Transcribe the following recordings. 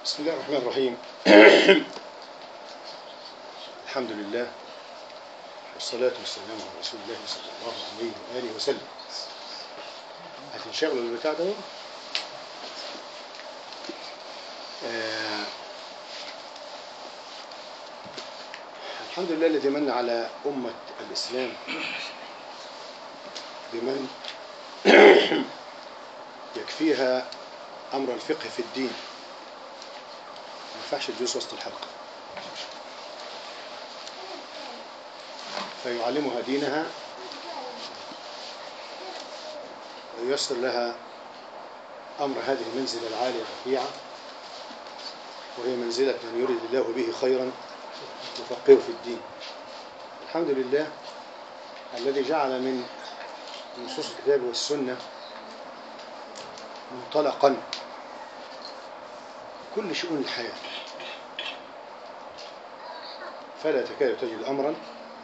بسم الله الرحمن الرحيم الحمد لله والصلاة والسلام على رسول الله صلى الله عليه وآله وسلم هتنشغلوا بالبتاع ده آه الحمد لله الذي من على أمة الإسلام بمن يكفيها أمر الفقه في الدين ما ينفعش الجلوس وسط الحلقة فيعلمها دينها وييسر لها أمر هذه المنزلة العالية الرفيعة وهي منزلة من يريد الله به خيرا يفقهه في الدين الحمد لله الذي جعل من نصوص الكتاب والسنة منطلقا كل شؤون الحياة فلا تكاد تجد أمرا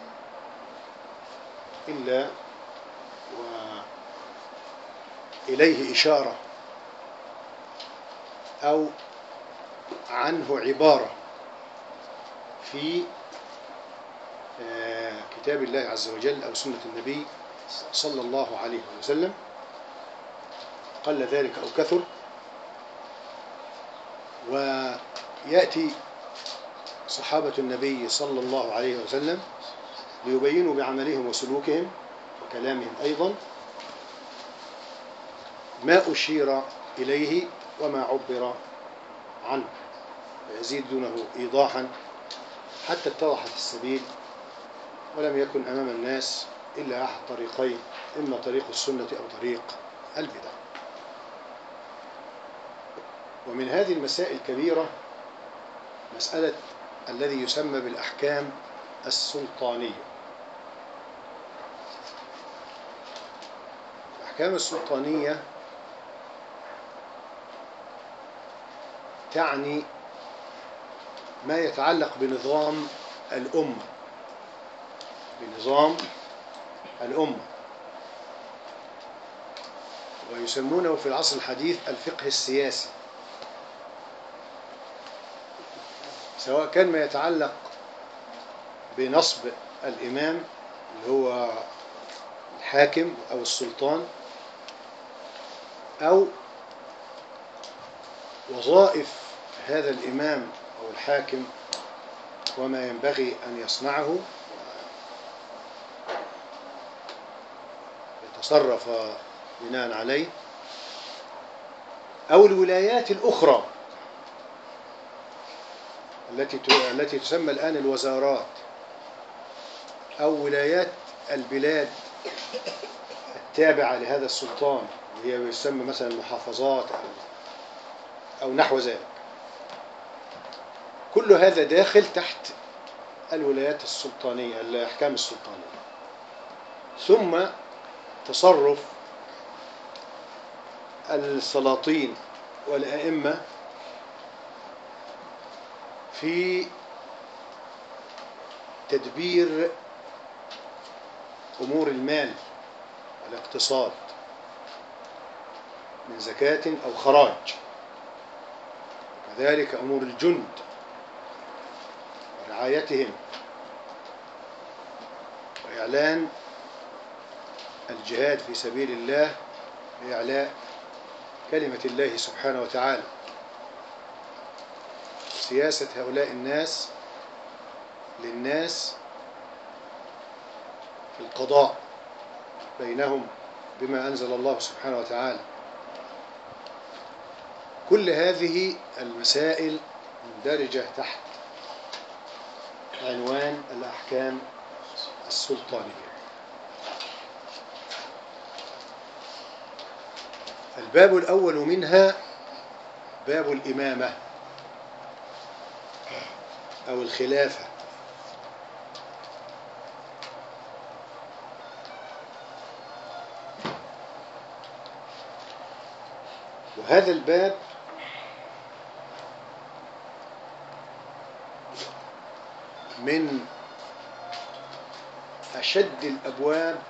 إلا وإليه إشارة أو عنه عبارة في كتاب الله عز وجل أو سنة النبي صلى الله عليه وسلم قل ذلك أو كثر ويأتي صحابة النبي صلى الله عليه وسلم ليبينوا بعملهم وسلوكهم وكلامهم أيضا ما أشير إليه وما عبر عنه ويزيد دونه إيضاحا حتى اتضحت السبيل ولم يكن أمام الناس إلا أحد طريقين إما طريق السنة أو طريق البدع ومن هذه المسائل الكبيرة مسألة الذي يسمى بالأحكام السلطانية الأحكام السلطانية تعني ما يتعلق بنظام الأمة بنظام الأمة ويسمونه في العصر الحديث الفقه السياسي سواء كان ما يتعلق بنصب الإمام اللي هو الحاكم أو السلطان أو وظائف هذا الإمام أو الحاكم وما ينبغي أن يصنعه يتصرف بناء عليه أو الولايات الأخرى التي التي تسمى الآن الوزارات أو ولايات البلاد التابعة لهذا السلطان وهي يسمى مثلا المحافظات أو, أو نحو ذلك كل هذا داخل تحت الولايات السلطانية الأحكام السلطانية ثم تصرف السلاطين والأئمة في تدبير أمور المال والاقتصاد من زكاة أو خراج وكذلك أمور الجند ورعايتهم وإعلان الجهاد في سبيل الله لإعلاء كلمة الله سبحانه وتعالى سياسة هؤلاء الناس للناس في القضاء بينهم بما أنزل الله سبحانه وتعالى كل هذه المسائل مندرجة تحت عنوان الأحكام السلطانية الباب الأول منها باب الإمامة أو الخلافة وهذا الباب من أشد الأبواب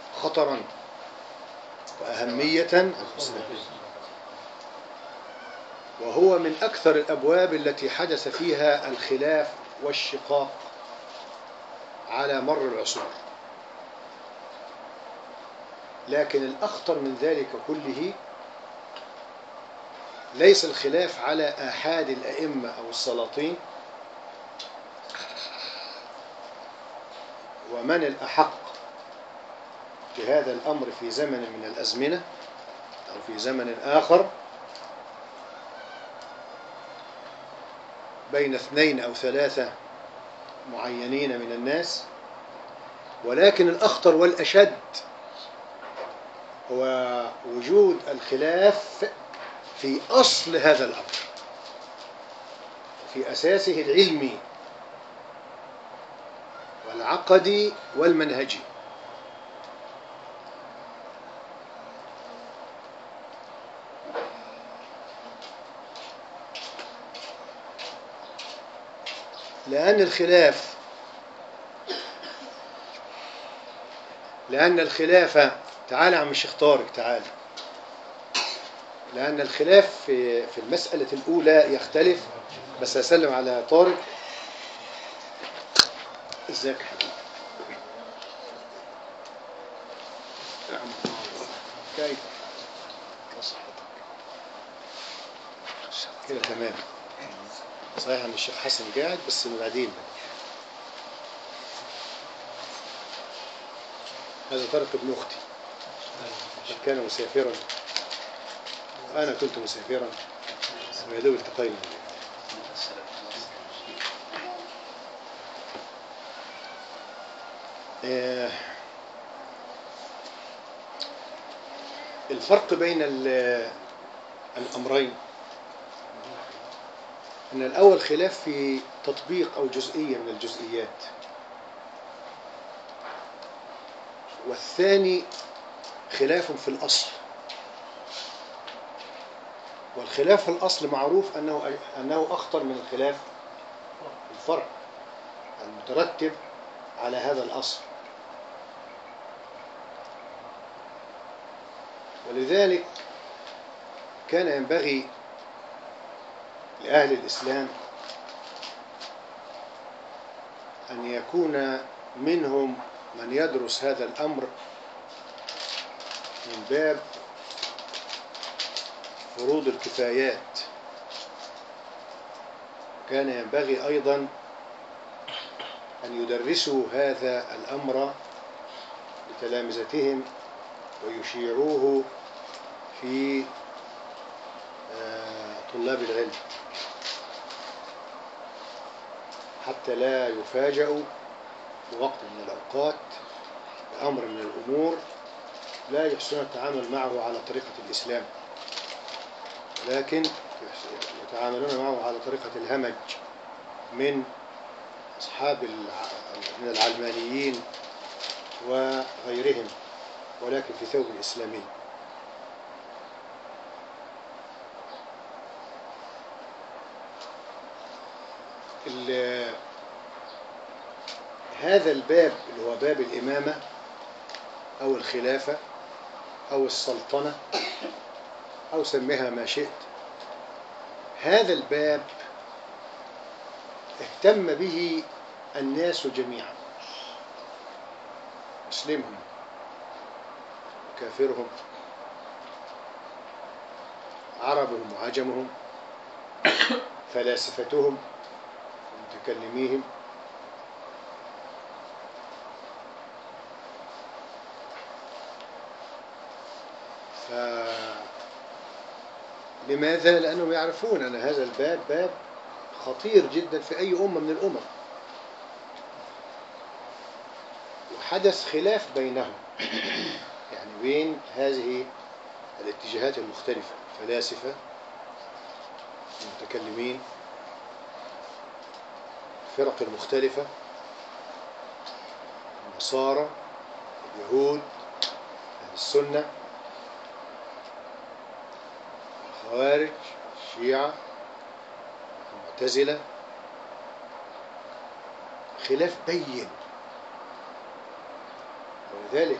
خطرا وأهمية وهو من أكثر الأبواب التي حدث فيها الخلاف والشقاق على مر العصور لكن الأخطر من ذلك كله ليس الخلاف على آحاد الأئمة أو السلاطين ومن الأحق بهذا الأمر في زمن من الأزمنة أو في زمن آخر بين اثنين أو ثلاثة معينين من الناس ولكن الأخطر والأشد هو وجود الخلاف في أصل هذا الأمر في أساسه العلمي والعقدي والمنهجي لأن الخلاف لأن الخلاف تعال يا عم الشيخ طارق تعال لأن الخلاف في في المسألة الأولى يختلف بس أسلم على طارق ازيك يا حبيبي كيف صحتك كده تمام صحيح ان الشيخ حسن قاعد بس من بعدين هذا طارق ابن اختي كان مسافرا وانا كنت مسافرا ويا دوب التقينا آه، الفرق بين ال- الأمرين أن الأول خلاف في تطبيق أو جزئية من الجزئيات والثاني خلاف في الأصل والخلاف في الأصل معروف أنه أنه أخطر من الخلاف في الفرع المترتب على هذا الأصل ولذلك كان ينبغي لأهل الإسلام أن يكون منهم من يدرس هذا الأمر من باب فروض الكفايات كان ينبغي أيضا أن يدرسوا هذا الأمر لتلامذتهم ويشيعوه في آه، طلاب العلم حتى لا يفاجأوا في وقت من الأوقات بأمر من الأمور لا يحسن التعامل معه على طريقة الإسلام ولكن يتعاملون معه على طريقة الهمج من أصحاب الع- من العلمانيين وغيرهم ولكن في ثوب الإسلامي ال- هذا الباب اللي هو باب الإمامة أو الخلافة أو السلطنة أو سميها ما شئت هذا الباب اهتم به الناس جميعا مسلمهم كافرهم عربهم وعجمهم فلاسفتهم ومتكلميهم ف لماذا؟ لأنهم يعرفون أن هذا الباب باب خطير جدا في أي أمة من الأمم وحدث خلاف بينهم يعني بين هذه الاتجاهات المختلفة الفلاسفة المتكلمين الفرق المختلفة النصارى اليهود أهل السنة الخوارج الشيعة المعتزلة خلاف بين ولذلك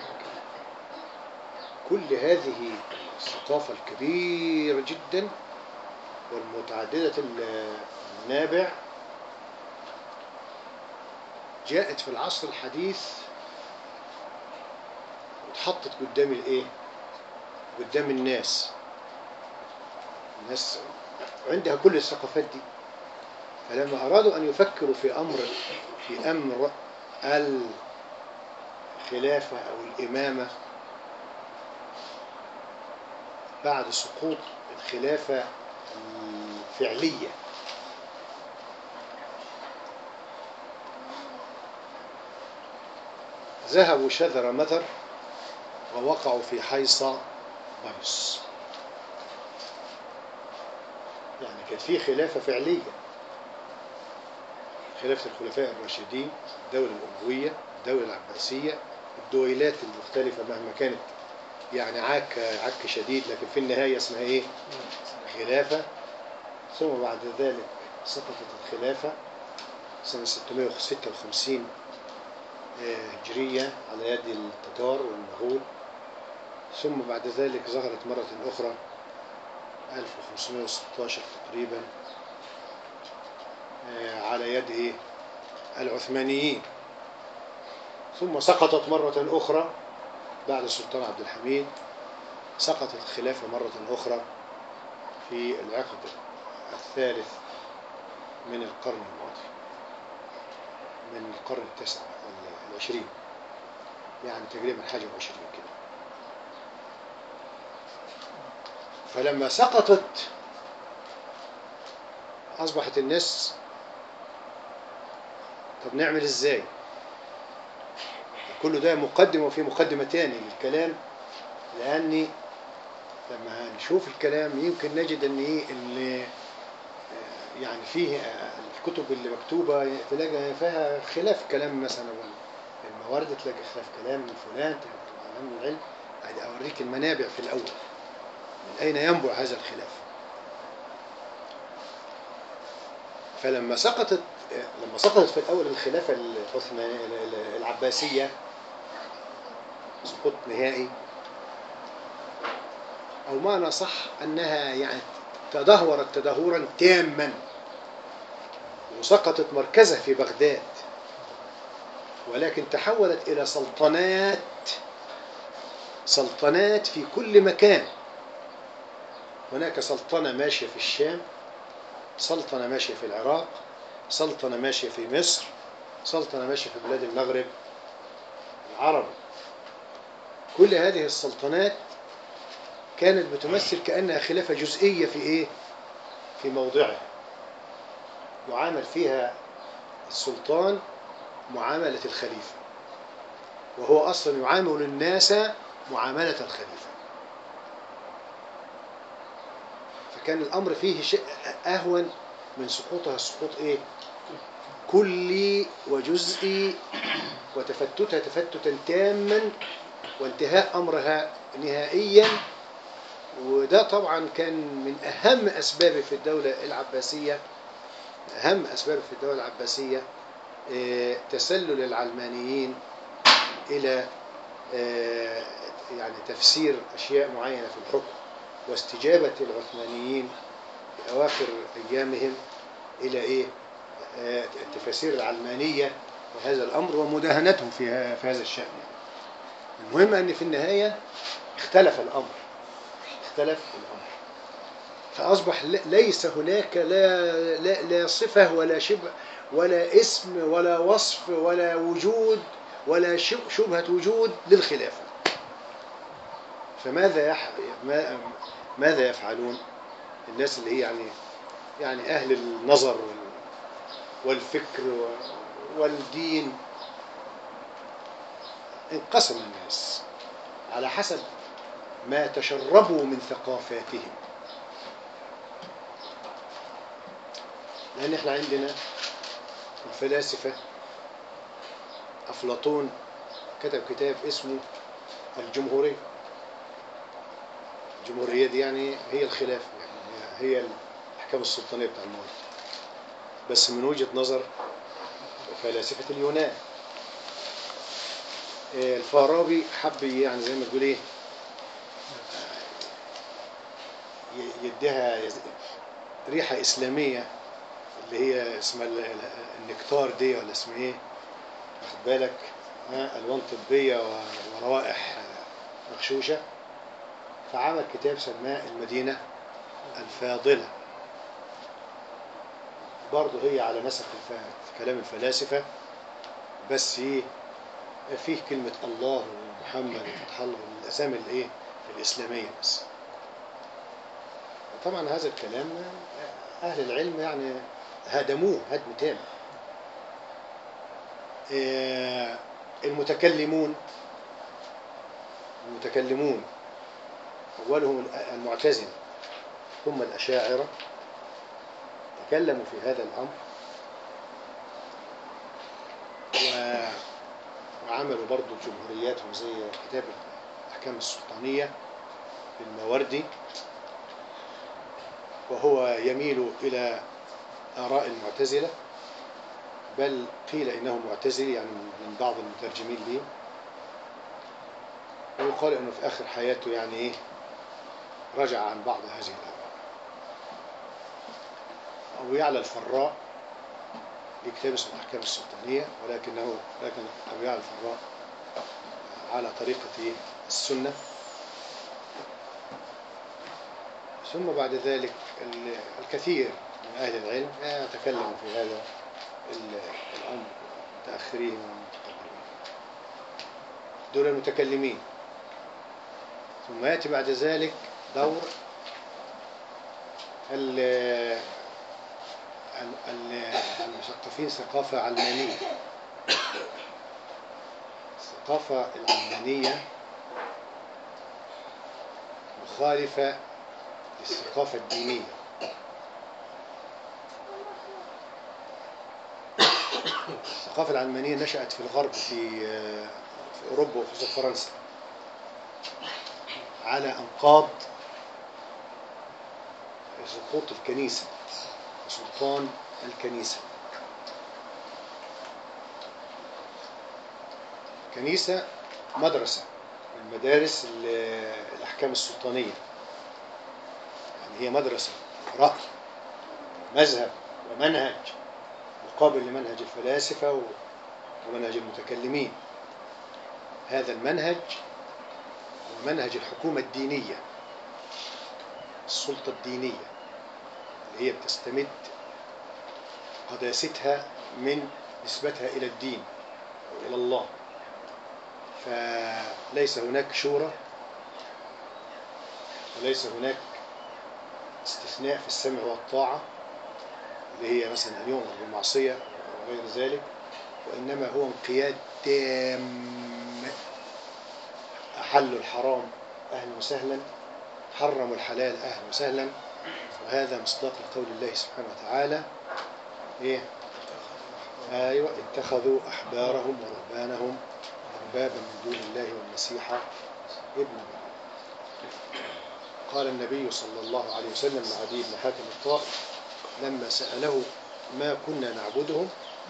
كل هذه الثقافة الكبيرة جدا والمتعددة المنابع جاءت في العصر الحديث واتحطت قدام الايه قدام الناس الناس عندها كل الثقافات دي فلما أرادوا أن يفكروا في أمر في أمر الخلافة أو الإمامة بعد سقوط الخلافة الفعلية ذهبوا شذر مذر ووقعوا في حيصة بيص يعني كانت في خلافة فعلية خلافة الخلفاء الراشدين الدولة الأموية الدولة العباسية الدويلات المختلفة مهما كانت يعني عك عك شديد لكن في النهاية اسمها ايه خلافة ثم بعد ذلك سقطت الخلافة سنة 656 هجرية على يد التتار والمغول ثم بعد ذلك ظهرت مرة أخرى 1516 تقريبا على يد إيه؟ العثمانيين ثم سقطت مرة أخرى بعد السلطان عبد الحميد سقطت الخلافة مرة أخرى في العقد الثالث من القرن الماضي من القرن التاسع العشرين يعني تقريبا حاجة وعشرين كده فلما سقطت أصبحت الناس طب نعمل إزاي كل ده مقدمة وفي مقدمة تاني للكلام لأني لما نشوف الكلام يمكن نجد ان ايه اللي يعني فيه الكتب اللي مكتوبة تلاقي فيها خلاف كلام مثلا الموارد تلاقي خلاف كلام من فلان كلام من العلم عادي أوريك المنابع في الأول من أين ينبع هذا الخلاف فلما سقطت لما سقطت في الأول الخلافة العثمانية العباسية سقوط نهائي أو معنى صح أنها يعني تدهورت تدهورا تاما وسقطت مركزها في بغداد ولكن تحولت إلى سلطنات سلطنات في كل مكان هناك سلطنة ماشية في الشام سلطنة ماشية في العراق سلطنة ماشية في مصر سلطنة ماشية في بلاد المغرب العربي كل هذه السلطنات كانت بتمثل كأنها خلافة جزئية في إيه؟ في موضعها يعامل فيها السلطان معاملة الخليفة وهو أصلا يعامل الناس معاملة الخليفة فكان الأمر فيه شيء أهون من سقوطها سقوط إيه؟ كلي وجزئي وتفتتها تفتتا تاما وانتهاء أمرها نهائيا وده طبعا كان من أهم أسباب في الدولة العباسية أهم أسباب في الدولة العباسية تسلل العلمانيين إلى يعني تفسير أشياء معينة في الحكم واستجابة العثمانيين في أواخر أيامهم إلى إيه التفاسير العلمانية وهذا الأمر ومداهنتهم في في هذا الشأن المهم أن في النهاية اختلف الأمر اختلف الأمر فأصبح ليس هناك لا, لا, لا صفة ولا شبه ولا اسم ولا وصف ولا وجود ولا شبهة وجود للخلافة فماذا يح... ماذا يفعلون الناس اللي هي يعني يعني أهل النظر والفكر والدين انقسم الناس على حسب ما تشربوا من ثقافاتهم لأن احنا عندنا الفلاسفة أفلاطون كتب كتاب اسمه الجمهورية الجمهورية دي يعني هي الخلافة يعني هي الأحكام السلطانية بتاع الموت بس من وجهة نظر فلاسفة اليونان الفارابي حب يعني زي ما تقول ايه يديها ريحة إسلامية اللي هي اسمها ال- ال- النكتار دي ولا اسمها ايه واخد بالك ها ألوان طبية و- وروائح آه، مغشوشة فعمل كتاب سماه المدينة الفاضلة برضه هي على نسق الف... في كلام الفلاسفة بس ايه فيه كلمة الله ومحمد وفتح الله الأسامي الإيه الإسلامية بس طبعا هذا الكلام أهل العلم يعني هدموه هدم تام آه، المتكلمون المتكلمون أولهم المعتزلة ثم الأشاعرة تكلموا في هذا الأمر و... وعملوا برضو جمهورياتهم زي كتاب الأحكام السلطانية للماوردي وهو يميل إلى آراء المعتزلة بل قيل إنه معتزلي يعني من بعض المترجمين ليه ويقال أنه في آخر حياته يعني إيه رجع عن بعض هذه الآراء أبو يعلى الفراء لكتاب اسمه الأحكام السلطانية ولكنه لكن أبو يعلى الفراء على طريقة السنة ثم بعد ذلك ال- الكثير من أهل العلم يتكلموا في هذا ال- الأمر متأخرين ومتقدمين دول المتكلمين ثم يأتي بعد ذلك دور ال- ال- ال- المثقفين ثقافة علمانية الثقافة العلمانية مخالفة للثقافة الدينية الثقافة العلمانية نشأت في الغرب في في أوروبا وخصوصا فرنسا على أنقاض سقوط الكنيسة وسلطان الكنيسة كنيسة مدرسة من مدارس ال- الأحكام السلطانية يعني هي مدرسة رأي مذهب ومنهج مقابل لمنهج الفلاسفة و- ومنهج المتكلمين هذا المنهج هو منهج الحكومة الدينية السلطة الدينية اللي هي بتستمد قداستها من نسبتها إلى الدين أو إلى الله فليس هناك شورى وليس هناك استثناء في السمع والطاعة اللي هي مثلا أن يؤمر بالمعصية وغير ذلك وإنما هو انقياد تام أحلوا الحرام أهلا وسهلا حرموا الحلال أهلا وسهلا وهذا مصداق لقول الله سبحانه وتعالى إيه؟ أيوة اتخذوا أحبارهم ورهبانهم أربابا من دون الله والمسيح ابن مريم قال النبي صلى الله عليه وسلم لعدي بن حاتم الطائي لما سأله ما كنا نعبدهم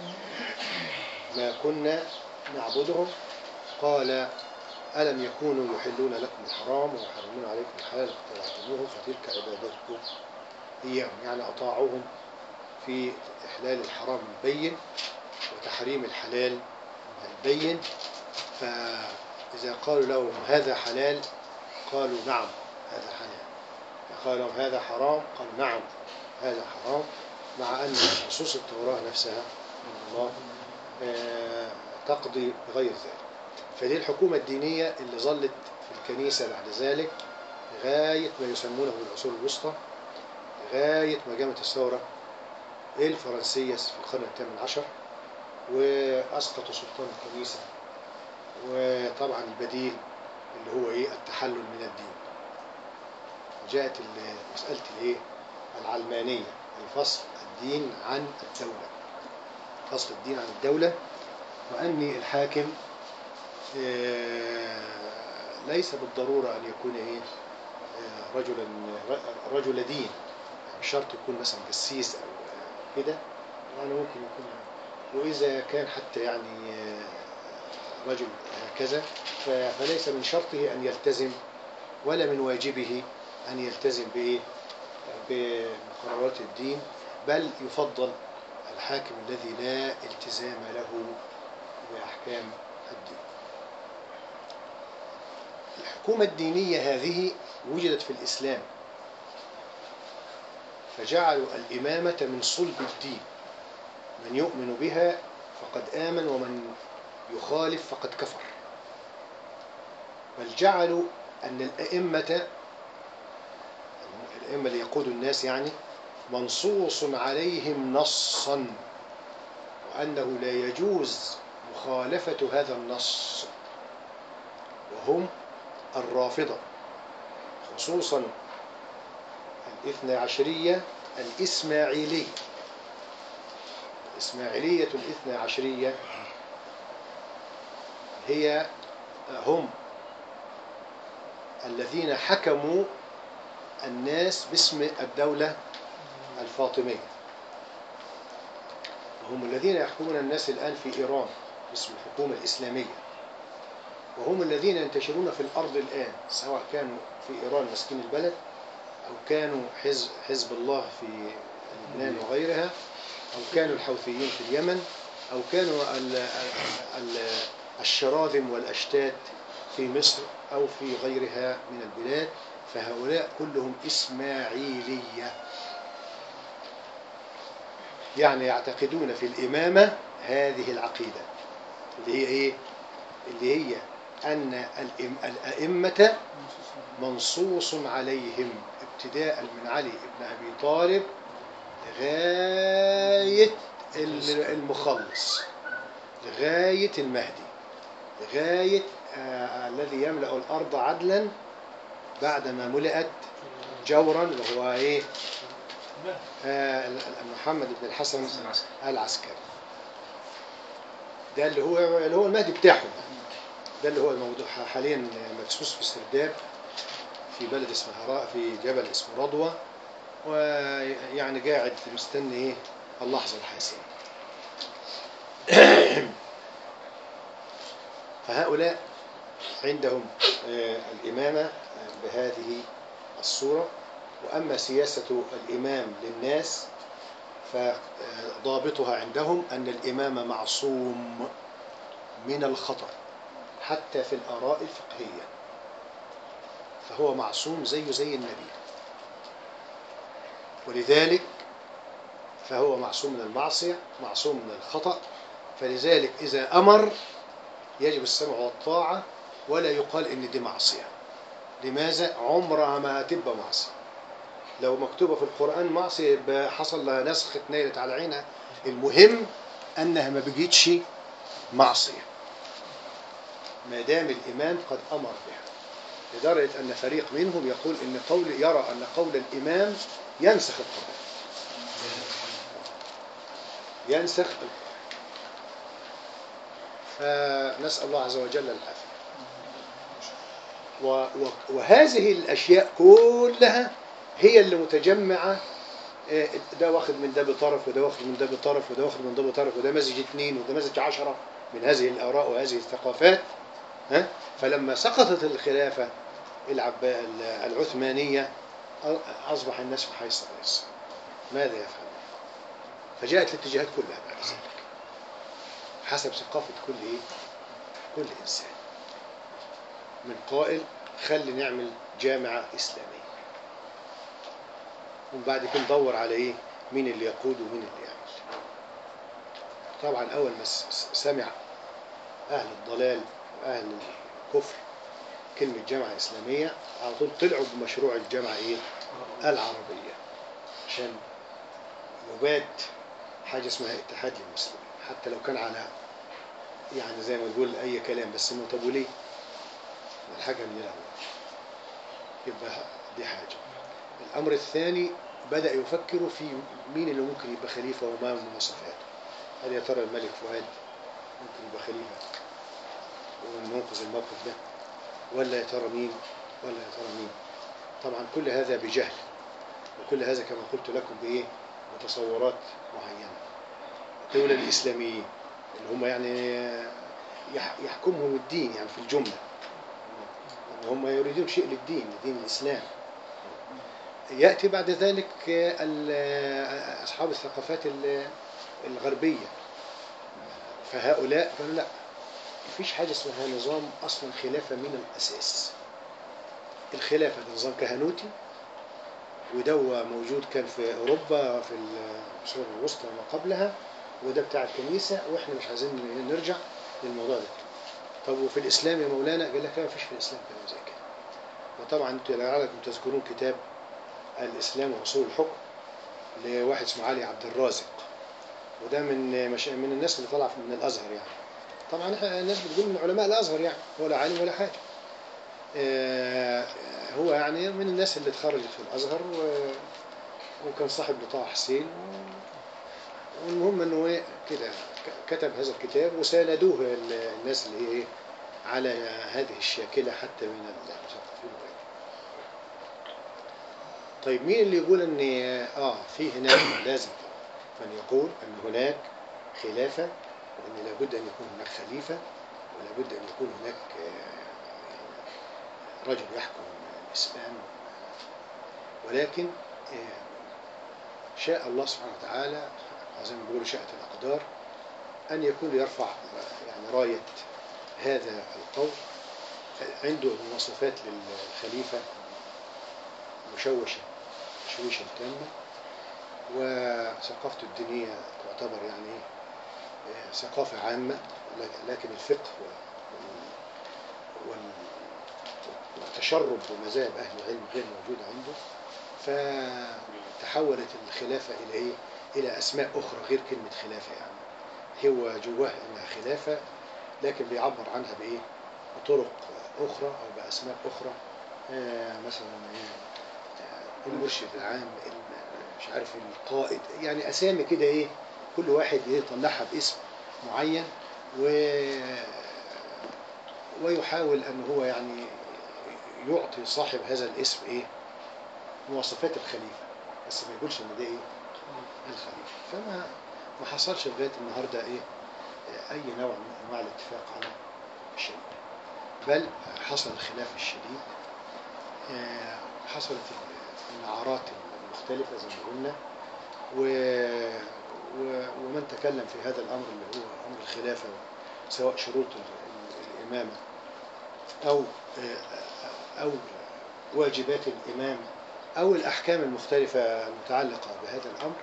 ما كنا نعبدهم قال ألم يكونوا يحلون لكم الحرام ويحرمون عليكم الحلال فاقترعتموه فتلك عبادتكم إياهم يعني أطاعوهم في إحلال الحرام البين وتحريم الحلال البين فإذا قالوا لهم هذا حلال قالوا نعم هذا حلال قال لهم هذا حرام قالوا نعم هذا حرام مع أن نصوص التوراة نفسها من الله آه، تقضي بغير ذلك فدي الحكومة الدينية اللي ظلت في الكنيسة بعد ذلك لغاية ما يسمونه بالعصور الوسطى لغاية ما قامت الثورة الفرنسية في القرن الثامن عشر وأسقطوا سلطان الكنيسة وطبعا البديل اللي هو إيه التحلل من الدين جاءت ال- مسألة الإيه العلمانية الفصل الدين عن الدولة فصل الدين عن الدولة وأني الحاكم آه، ليس بالضرورة أن يكون إيه آه، رجلا ر- رجل دين مش شرط يكون مثلا قسيس أو آه، كده يعني ممكن يكون وإذا كان حتى يعني آه، رجل هكذا ف- فليس من شرطه أن يلتزم ولا من واجبه أن يلتزم بإيه بقرارات الدين بل يفضل الحاكم الذي لا التزام له بأحكام الدين الحكومة الدينية هذه وجدت في الإسلام فجعلوا الإمامة من صلب الدين من يؤمن بها فقد آمن ومن يخالف فقد كفر بل جعلوا أن الأئمة الأئمة اللي يقودوا الناس يعني منصوص عليهم نصا وأنه لا يجوز مخالفة هذا النص وهم الرافضة خصوصا الاثنى عشرية الإسماعيلية الإسماعيلية الاثنى عشرية هي هم الذين حكموا الناس باسم الدولة الفاطمية وهم الذين يحكمون الناس الآن في إيران باسم الحكومة الإسلامية وهم الذين ينتشرون في الأرض الآن سواء كانوا في إيران مسكين البلد أو كانوا حزب, حزب الله في لبنان وغيرها أو كانوا الحوثيين في اليمن أو كانوا ال ال الشراذم والأشتات في مصر أو في غيرها من البلاد فهؤلاء كلهم إسماعيلية يعني يعتقدون في الإمامة هذه العقيدة اللي هي إيه؟ اللي هي أن الإم- الأئمة منصوص عليهم ابتداء من علي بن أبي طالب لغاية ال- المخلص لغاية المهدي لغاية آه الذي يملأ الأرض عدلا بعدما ملئت جورا اللي هو إيه آه محمد بن الحسن العسكري ده اللي هو اللي هو المهدي بتاعهم ده اللي هو الموضوع حاليا مدسوس في سرداب في بلد اسمه هراء في جبل اسمه رضوى ويعني قاعد مستني ايه اللحظة الحاسمة فهؤلاء عندهم آه، الإمامة بهذه الصورة وأما سياسة الإمام للناس فضابطها عندهم أن الإمام معصوم من الخطأ حتى في الآراء الفقهية فهو معصوم زيه زي النبي ولذلك فهو معصوم من المعصية معصوم من الخطأ فلذلك إذا أمر يجب السمع والطاعة ولا يقال إن دي معصية لماذا؟ عمرها ما هتبقى معصية لو مكتوبة في القرآن معصية يبقى حصل لها نسخ اتنيلت على عينها المهم أنها ما بقيتش معصية ما دام الإمام قد أمر بها لدرجة أن فريق منهم يقول إن قول يرى أن قول الإمام ينسخ القرآن ينسخ القرآن فنسأل الله عز وجل العافية و- و- وهذه الأشياء كلها هي اللي متجمعة آه، ده واخد من ده بطرف وده واخد من ده بطرف وده واخد من ده بطرف وده مزج اثنين وده مزج عشرة من هذه الآراء وهذه الثقافات ها فلما سقطت الخلافة العب- العثمانية أصبح الناس في حيص الرئيس ماذا يفعل فجاءت الاتجاهات كلها بعد ذلك حسب ثقافة كل إيه؟ كل إنسان من قائل خلي نعمل جامعة إسلامية ومن بعد كده ندور على إيه مين اللي يقود ومين اللي يعمل طبعا أول ما س- س- سمع أهل الضلال وأهل الكفر كلمة جامعة إسلامية على طول طلعوا بمشروع الجامعة إيه العربية عشان يباد حاجة اسمها اتحاد للمسلمين حتى لو كان على يعني زي ما تقول أي كلام بس إنه طب وليه؟ ما الحاجة من الأول يبقى دي حاجة الأمر الثاني بدأ يفكروا في مين اللي ممكن يبقى خليفة وما مواصفاته هل يا ترى الملك فؤاد ممكن يبقى خليفة وننقذ الموقف ده ولا يا ترى مين ولا يا ترى مين طبعا كل هذا بجهل وكل هذا كما قلت لكم بإيه بتصورات معينة الدولة الإسلاميين اللي هم يعني يح- يحكمهم الدين يعني في الجملة إن هم يريدون شيء للدين لدين الإسلام يأتي بعد ذلك ال- أصحاب الثقافات ال- الغربية فهؤلاء قالوا لا مفيش حاجة اسمها نظام أصلا خلافة من الأساس الخلافة ده نظام كهنوتي ودوا موجود كان في أوروبا في العصور الوسطى وما قبلها وده بتاع الكنيسة وإحنا مش عايزين نرجع للموضوع ده طب وفي الإسلام يا مولانا قال لك لا مفيش في الإسلام كلام زي كده وطبعا انتوا لعلكم تذكرون كتاب الإسلام وأصول الحكم لواحد اسمه علي عبد الرازق وده من مش من الناس اللي طلع من الأزهر يعني طبعا إحنا الناس بتقول من علماء الأزهر يعني هو لا عالم ولا حاجة آه، هو يعني من الناس اللي اتخرجت في الأزهر و- وكان صاحب لطه حسين و- والمهم انه ايه كده ك- كتب هذا الكتاب وساندوه ال- الناس اللي هي ايه على هذه الشاكلة حتى من المثقفين وغيرهم. طيب مين اللي يقول ان اه في هناك لازم من يقول ان هناك خلافة وان لابد ان يكون هناك خليفة ولابد ان يكون هناك آه، رجل يحكم الاسلام ولكن آه، شاء الله سبحانه وتعالى زي ما بيقولوا شاءت الاقدار ان يكون يرفع آه، يعني رايه هذا القول عنده مواصفات للخليفه مشوشه تشويشا تاما وثقافته الدينيه تعتبر يعني آه، ثقافه عامه لكن الفقه وال- وال- والتشرب بمذاهب اهل العلم غير موجوده عنده فتحولت الخلافه الى ايه؟ الى اسماء اخرى غير كلمه خلافه يعني هو جواه انها خلافه لكن بيعبر عنها بايه؟ بطرق اخرى او باسماء اخرى آه، مثلا إيه؟ آه، المرشد العام ال- مش عارف القائد يعني اسامي كده ايه كل واحد يطلعها باسم معين و ويحاول ان هو يعني يعطي صاحب هذا الاسم ايه مواصفات الخليفه بس ما يقولش ان ده ايه الخليفه فما ما حصلش لغايه النهارده ايه اي نوع من انواع الاتفاق على الشيء بل حصل الخلاف الشديد آه، حصلت النعرات المختلفه زي ما قلنا و... و... ومن تكلم في هذا الامر اللي هو امر الخلافه سواء شروط ال- الامامه او او واجبات الامام او الاحكام المختلفه المتعلقه بهذا الامر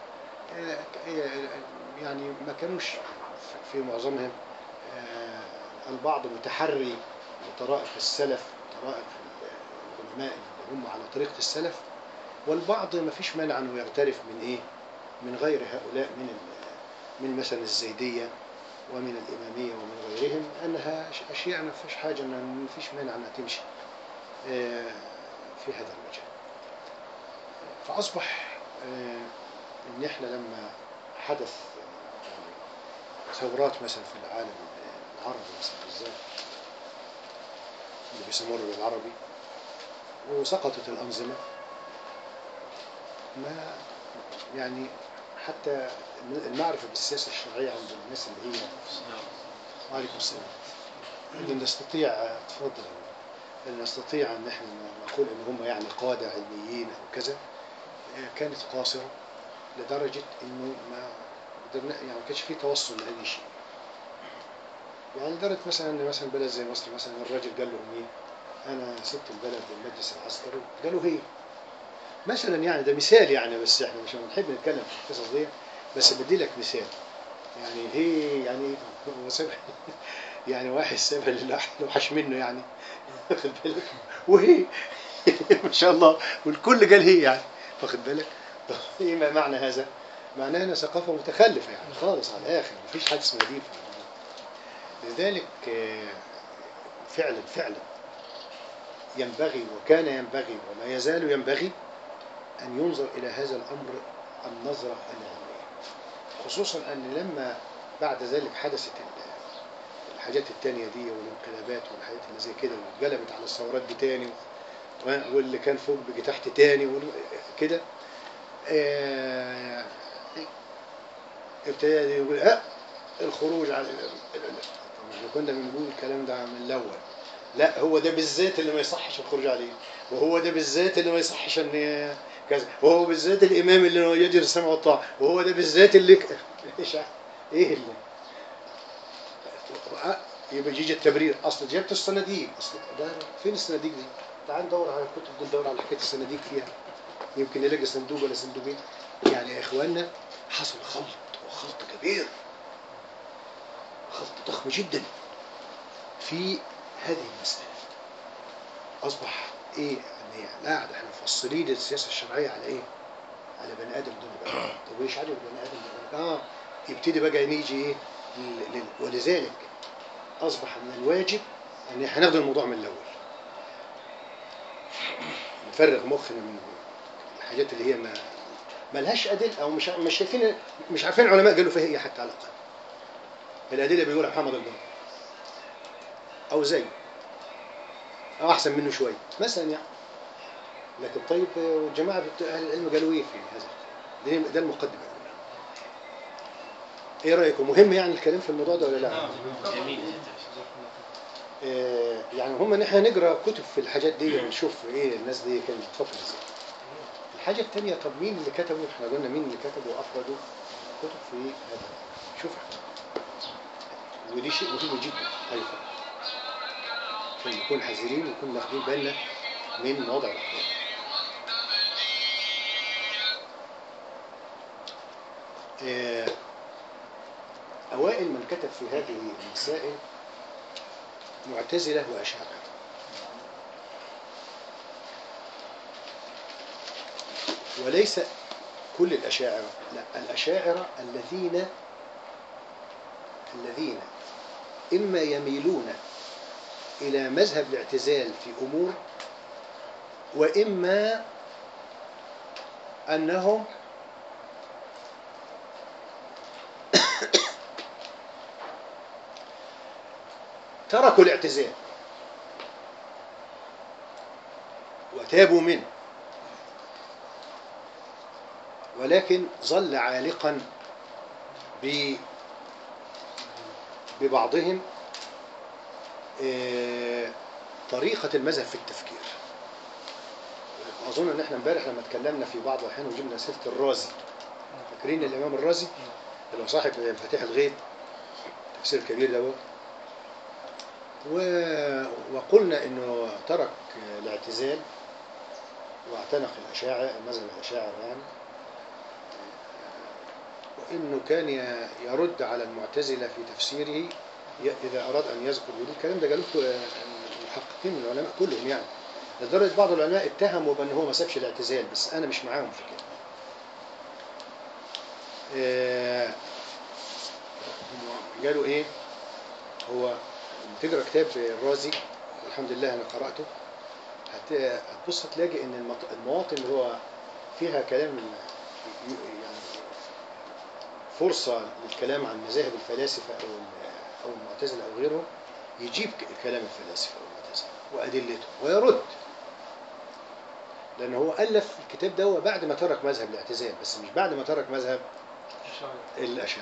يعني ما كانوش في معظمهم البعض متحري لطرائق السلف طرائق العلماء اللي هم على طريقه السلف والبعض ما فيش مانع انه يغترف من ايه من غير هؤلاء من ال- من مثلا الزيديه ومن الاماميه ومن غيرهم انها اشياء ما فيش حاجه ان ما فيش مانع انها تمشي آه، في هذا المجال فاصبح آه، ان احنا لما حدث يعني ثورات مثلا في العالم العربي مثلا بالذات اللي بيسموه بالعربي وسقطت الأنظمة ما يعني حتى المعرفة بالسياسة الشرعية عند الناس اللي هي وعليكم السلام ان نستطيع تفضل ان نستطيع ان احنا نقول ان هم يعني قادة علميين او كذا كانت قاصرة لدرجة انه ما قدرنا يعني ما كانش في توصل لأي شيء يعني لدرجة مثلا ان مثلا بلد زي مصر مثلا الراجل قال لهم ايه انا سبت البلد للمجلس العسكري قالوا هي مثلا يعني ده مثال يعني بس احنا مش بنحب نتكلم في القصص دي بس بدي لك مثال يعني هي يعني هو سبب يعني واحد سبب اللي وحش منه يعني واخد بالك وهي ما شاء الله والكل قال هي يعني واخد بالك طب ايه ما معنى هذا؟ معناه انها ثقافه متخلفه يعني خالص على الاخر مفيش حاجه اسمها دين في الموضوع لذلك آه، فعلا فعلا ينبغي وكان ينبغي وما يزال ينبغي أن ينظر إلى هذا الأمر النظرة العلمية خصوصا أن لما بعد ذلك حدثت ال- الحاجات التانية دي والانقلابات والحاجات اللي زي كده واتقلبت على الثورات دي تاني و- واللي كان فوق بيجي تحت تاني وال- كده آه، ابتدى يقول ها الخروج على طب احنا كنا بنقول الكلام ده من الاول لا هو ده بالذات اللي ما يصحش الخروج عليه وهو ده بالذات اللي ما يصحش ان كذا وهو بالذات الامام اللي هو يجري السمع والطاعه وهو ده بالذات اللي ك- ايش ع- ايه اللي يبقى يجي التبرير اصل جبت الصناديق اصل ده فين الصناديق دي؟ تعال ندور على الكتب دي ندور على حكايه الصناديق فيها يمكن نلاقي صندوق ولا صندوقين يعني يا اخواننا حصل خلط وخلط كبير خلط ضخم جدا في هذه المسألة أصبح إيه يعني لا قاعد احنا مفصلين السياسة الشرعية على إيه؟ على بني آدم دون بني آدم طب وإيش عدد بني آدم دون بني آدم؟ آه يبتدي بقى نيجي إيه؟ لل- لل- ولذلك أصبح من الواجب أن إحنا ناخد الموضوع من الأول نفرغ مخنا من الحاجات اللي هي ما ملهاش أدلة أو مش مش شايفين مش عارفين العلماء قالوا فيها إيه حتى على الأقل الأدلة بيقولها محمد الجار أو زي أو أحسن منه شوية مثلا يعني لكن طيب الجماعة بتوع أهل العلم قالوا إيه في هذا ده- ده المقدمة الأولى. إيه رأيكم مهم يعني الكلام في الموضوع ده ولا لا؟ جميل آه، يعني هم ان احنا نقرا كتب في الحاجات دي ونشوف ايه الناس دي كانت بتفكر ازاي. الحاجه الثانيه طب مين اللي كتبوا احنا قلنا مين اللي كتبوا وافردوا كتب في هذا شوف ودي شيء مهم جدا ايضا عشان نكون حذرين ونكون واخدين بالنا من وضع الاحوال. آه، اوائل من كتب في هذه المسائل معتزلة وأشاعرة وليس كل الأشاعرة لا الأشاعرة الذين الذين إما يميلون إلى مذهب الاعتزال في أمور وإما أنهم تركوا الاعتزال وتابوا منه ولكن ظل عالقا ب ببعضهم آه، طريقة المذهب في التفكير أظن أن احنا امبارح لما اتكلمنا في بعض الأحيان وجبنا سيرة الرازي فاكرين الإمام الرازي اللي هو صاحب مفاتيح الغيب تفسير كبير دوت و- وقلنا انه ترك الاعتزال واعتنق الاشاعره مذهب الاشاعره يعني وانه كان ي- يرد على المعتزله في تفسيره ي- اذا اراد ان يذكر ودي الكلام ده قالوه المحققين من العلماء كلهم يعني لدرجه بعض العلماء اتهموا بان هو ما سابش الاعتزال بس انا مش معاهم في كده آه، هم قالوا ايه هو لما تقرا كتاب الرازي الحمد لله انا قراته هت- هتبص تلاقي ان المط- المواطن اللي هو فيها كلام ي- يعني فرصه للكلام عن مذاهب الفلاسفه او ال- او المعتزله او غيرهم يجيب ك- كلام الفلاسفه والمعتزله وادلته ويرد لان هو الف الكتاب ده بعد ما ترك مذهب الاعتزال بس مش بعد ما ترك مذهب الأشاعرة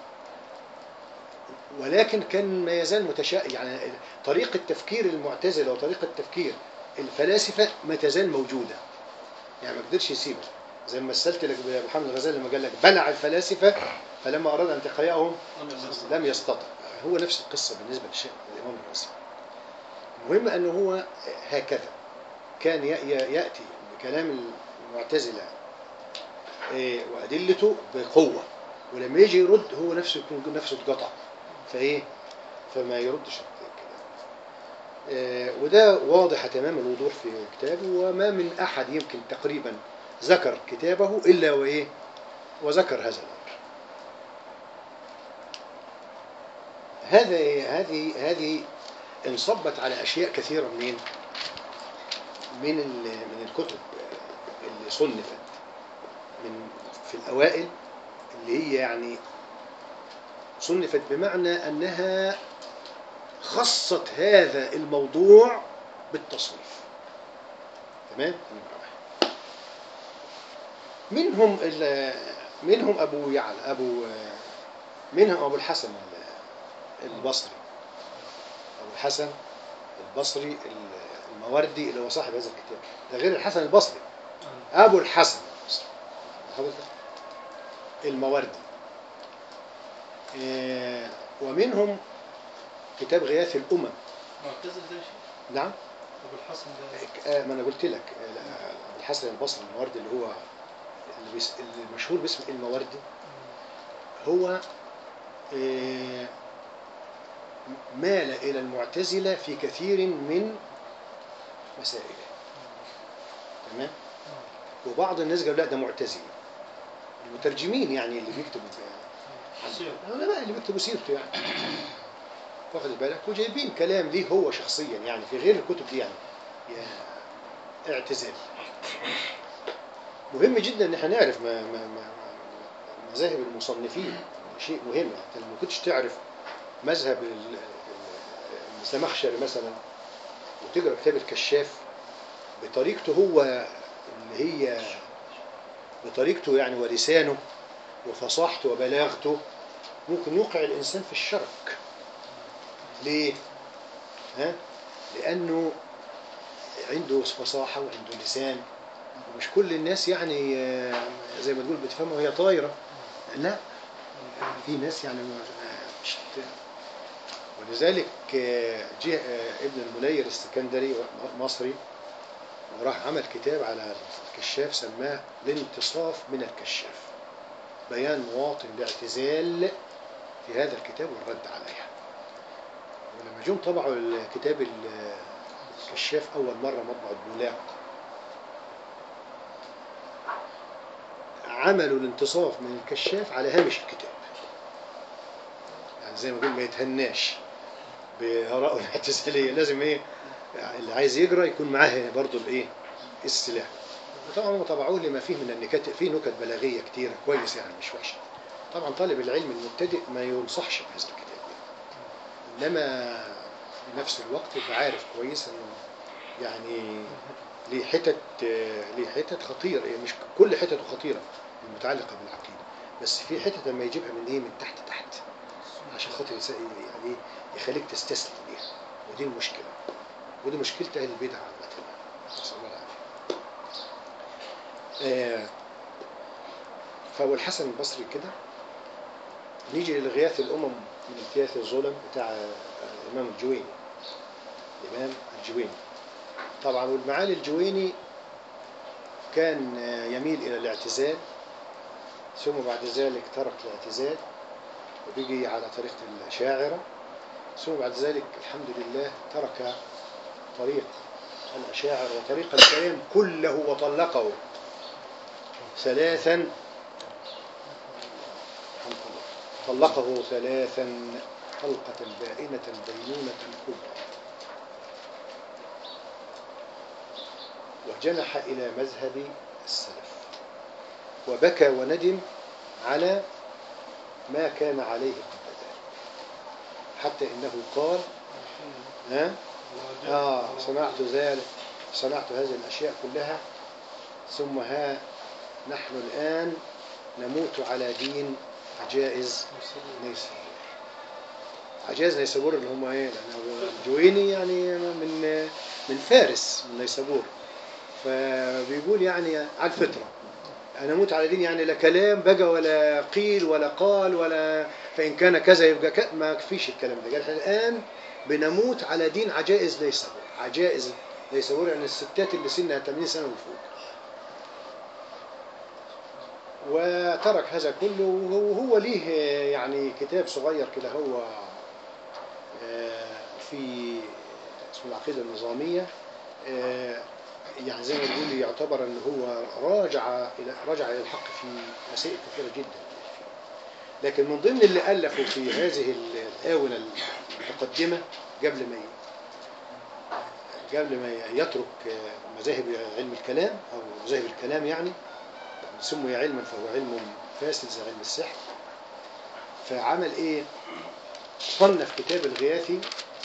ولكن كان ما يزال متشا يعني طريقة تفكير المعتزلة وطريقة تفكير الفلاسفة ما تزال موجودة يعني ما قدرش يسيبها زي ما مثلت لك بمحمد الغزالي لما قال لك بلع الفلاسفة فلما أراد أن تقرأهم لم يستطع هو نفس القصة بالنسبة للشيخ الإمام الرازي المهم أنه هو هكذا كان ي- ي- يأتي بكلام المعتزلة إيه، وأدلته بقوة ولما يجي يرد هو نفسه يكون نفسه اتقطع فايه فما يردش كده آه، وده واضح تمام الوضوح في كتابه وما من احد يمكن تقريبا ذكر كتابه الا وايه وذكر هذا الامر هذا هذه هذه انصبت على اشياء كثيره منين من ال- من الكتب اللي صنفت من في الاوائل اللي هي يعني صنفت بمعنى أنها خصت هذا الموضوع بالتصنيف تمام منهم ال- منهم أبو يعلى أبو منهم أبو الحسن البصري أبو الحسن البصري الموردي اللي هو صاحب هذا الكتاب ده غير الحسن البصري أبو الحسن البصري حضرتك الموردي آه، ومنهم كتاب غياث الأمم معتزل ده شيء نعم ابو الحسن ده آه، ما أنا قلت لك آه، لا، أبو الحسن البصري الموردي اللي هو اللي بيس- اللي مشهور باسم الموردي هو آه، مال إلى المعتزلة في كثير من مسائله تمام وبعض الناس قالوا لا ده معتزلي المترجمين يعني اللي بيكتبوا سير. العلماء اللي بيكتبوا سيرته يعني واخد بالك وجايبين كلام ليه هو شخصيا يعني في غير الكتب دي يعني يا اعتزال مهم جدا ان احنا نعرف ما ما ما ما- مذاهب المصنفين شيء مهم يعني انت لو ما كنتش تعرف مذهب ال- ال- الزمخشري مثلا وتقرا كتاب الكشاف بطريقته هو اللي هي بطريقته يعني ولسانه وفصاحته وبلاغته ممكن يوقع الإنسان في الشرك ليه؟ ها؟ لأنه عنده فصاحة وعنده لسان ومش كل الناس يعني آه، زي ما تقول بتفهمها وهي طايرة لا في ناس يعني ما- مش ولذلك آه، جه آه، ابن المنير السكندري مصري وراح عمل كتاب على الكشاف سماه الانتصاف من الكشاف بيان مواطن الاعتزال في هذا الكتاب والرد عليها ولما جم طبعوا الكتاب ال- الكشاف أول مرة مطبع البولاق عملوا الانتصاف من الكشاف على هامش الكتاب يعني زي ما يقول ما يتهناش بآراء الاعتزالية لازم ايه يعني اللي عايز يقرا يكون معاه برضه الايه السلاح طبعا هم طبعوه لما فيه من النكات فيه نكت بلاغيه كتيره كويس يعني مش وحشه طبعا طالب العلم المبتدئ ما ينصحش بهذا الكتاب انما في نفس الوقت يبقى عارف كويس انه يعني ليه حتت ليه حتت خطيره يعني مش كل حتته خطيره المتعلقه بالعقيده بس في حتت لما يجيبها من ايه من تحت تحت عشان خاطر يس- يعني إيه؟ يخليك تستسلم ليها ودي المشكله ودي مشكله اهل البدع عامه نسال الله العافيه آه، فابو الحسن البصري كده نيجي لغياث الامم من التياث الظلم بتاع آه، الامام الجويني الامام الجويني طبعا والمعالي الجويني كان آه، يميل الى الاعتزال ثم بعد ذلك ترك الاعتزال وبيجي على طريقة الأشاعرة ثم بعد ذلك الحمد لله ترك طريق الأشاعرة وطريق الكلام كله وطلقه ثلاثا الحمد لله. طلقه ثلاثا طلقة بائنة بينونة كبرى وجنح إلى مذهب السلف وبكى وندم على ما كان عليه قبل ذلك حتى إنه قال ها آه صنعت ذلك صنعت هذه الأشياء كلها ثم ها نحن الآن نموت على دين عجائز نيسابور عجائز نيسابور اللي هم ايه لأن الجويني يعني من من فارس من نيسابور فبيقول يعني على الفطرة أنا أموت على دين يعني لا كلام بقى ولا قيل ولا قال ولا فإن كان كذا يبقى كذا ما فيش الكلام ده قال احنا الآن بنموت على دين عجائز نيسابور عجائز نيسابور يعني الستات اللي سنها 80 سنة وفوق وترك هذا كله وهو هو ليه يعني كتاب صغير كده هو آه، في اسمه العقيدة النظامية آه، يعني زي ما تقول يعتبر ان هو راجع الى رجع الى الحق في مسائل كثيره جدا لكن من ضمن اللي الفوا في هذه الاونه المتقدمه قبل ما ي- قبل ما يترك مذاهب علم الكلام او مذاهب الكلام يعني سمي علما فهو علم فاسد زي علم السحر فعمل ايه؟ صنف كتاب الغياثي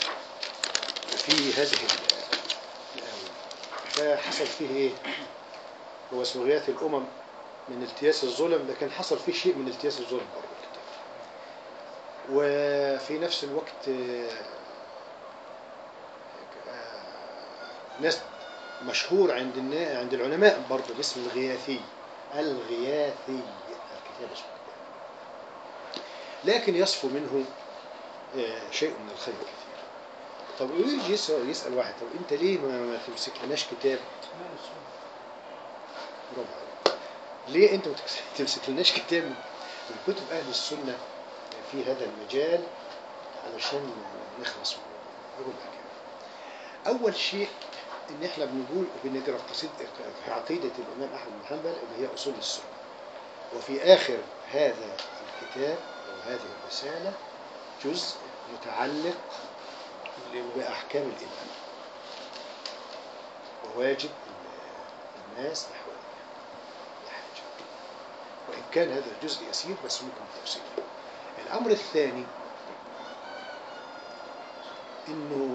في هذه الآونة فحصل فيه ايه؟ هو اسمه غياث الامم من التياس الظلم لكن حصل فيه شيء من التياس الظلم برضه الكتاب وفي نفس الوقت آه، آه، ناس مشهور عند النا... عند العلماء برضه باسم الغياثي الغياثي الكتاب اسمه كده. لكن يصفو منه آه، شيء من الخير كثير طب ويجي يسأل, يسأل واحد طب انت ليه ما, ما تمسكلناش كتاب مال السنة برافو عليك. ليه انت ما تمسك- تمسكلناش كتاب من كتب اهل السنه في هذا المجال علشان نخلص منه اقول لك يعني. اول شيء ان احنا بنقول بنقرا قصيده في عقيده الامام احمد بن حنبل اللي هي اصول السنه وفي اخر هذا الكتاب او هذه الرساله جزء متعلق باحكام الامام وواجب الناس نحو الحاجه وان كان هذا الجزء يسير بس ممكن توصيل الامر الثاني انه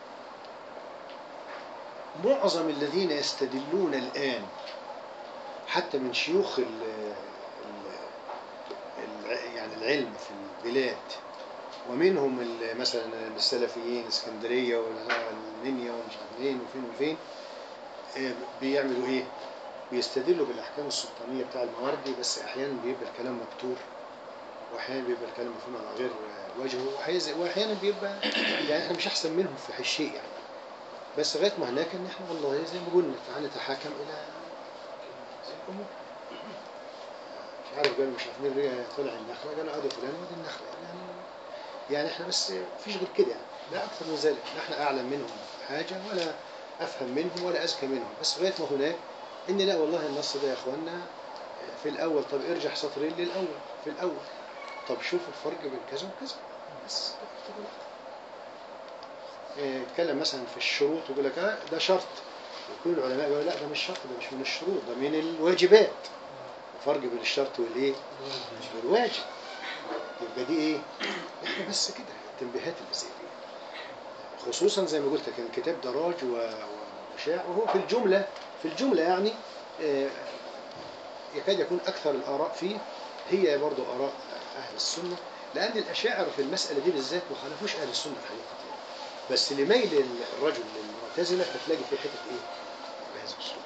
معظم الذين يستدلون الان حتى من شيوخ ال ال ال يعني العلم في البلاد ومنهم ال- مثلا السلفيين اسكندريه والمنيا ومش عارف مين وفين وفين آه، بيعملوا ايه؟ بيستدلوا بالاحكام السلطانيه بتاع المواردي بس احيانا بيبقى الكلام مبتور واحيانا بيبقى الكلام مفهوم على غير وجهه وأحيانا- واحيانا بيبقى يعني احنا مش احسن منهم في شيء يعني بس لغايه ما هناك ان احنا والله زي ما قلنا تعالى نتحاكم الى الامور مش عارف قالوا مش عارف مين رجع طلع النخله قالوا ادي فلان وادي النخله يعني يعني احنا بس مفيش غير كده يعني لا اكثر من ذلك لا احنا اعلم منهم حاجه ولا افهم منهم ولا اذكى منهم بس لغايه ما هناك ان لا والله النص ده يا اخوانا في الاول طب ارجع سطرين للاول في الاول طب شوف الفرق بين كذا وكذا بس لا أكتر ولا أقل. إيه، يتكلم مثلا في الشروط ويقول لك آه ده شرط يكون العلماء يقولوا لا ده مش شرط ده مش من الشروط ده من الواجبات الفرق بين الشرط والايه؟ مش بالواجب يبقى دي ايه؟ احنا بس كده التنبيهات اللي زي دي خصوصا زي ما قلت لك الكتاب دراج و- وشاع وهو في الجمله في الجمله يعني آه، يكاد يكون اكثر الاراء فيه هي برضو اراء اهل السنه لان الاشاعره في المساله دي بالذات ما خالفوش اهل السنه في حقيقه يعني. بس لميل الرجل للمعتزله فتلاقي في حته ايه؟ بهذا الاسلوب.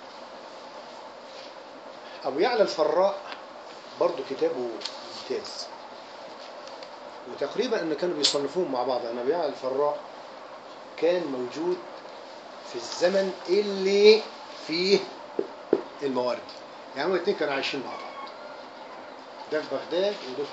ابو يعلى الفراء برضو كتابه ممتاز وتقريبا ان كانوا بيصنفوهم مع بعض انا ابو يعلى الفراء كان موجود في الزمن اللي فيه الموارد يعني هما الاثنين كانوا عايشين مع بعض ده في بغداد وده في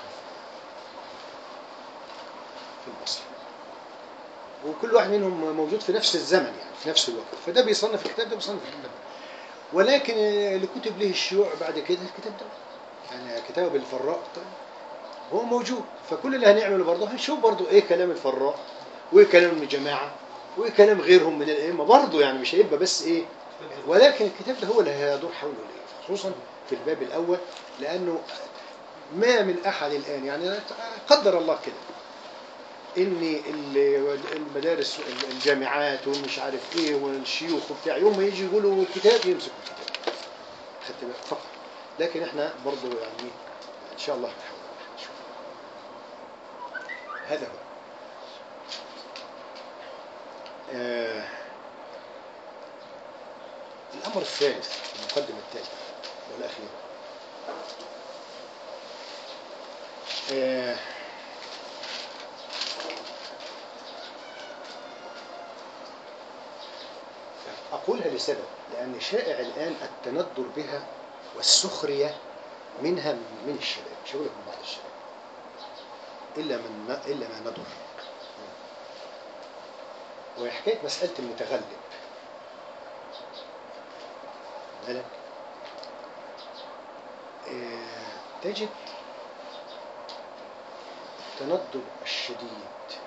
في البصره وكل واحد منهم موجود في نفس الزمن يعني في نفس الوقت فده بيصنف الكتاب ده بيصنف الكتاب ده ولكن اللي كتب له الشيوع بعد كده الكتاب ده يعني كتاب الفراء طيب هو موجود فكل اللي هنعمله برضه هنشوف برضه ايه كلام الفراء وايه كلام الجماعه وايه كلام غيرهم من الائمه برضه يعني مش هيبقى بس ايه ولكن الكتاب ده هو اللي هيدور حوله ليه خصوصا في الباب الاول لانه ما من احد الان يعني قدر الله كده ان ال- المدارس الجامعات ومش عارف ايه والشيوخ وبتاع يوم ما يجي يقولوا كتاب يمسكوا الكتاب خدت بالك فقط لكن احنا برضه يعني ان شاء الله نحاول نشوف هذا هو آه الامر الثالث المقدمه الثالثه والاخيره آه أقولها لسبب لأن شائع الآن التندر بها والسخرية منها من الشباب مش هقول لك من بعض الشباب إلا من إلا ما ندر وهي حكاية مسألة المتغلب بالك آه، تجد التندر الشديد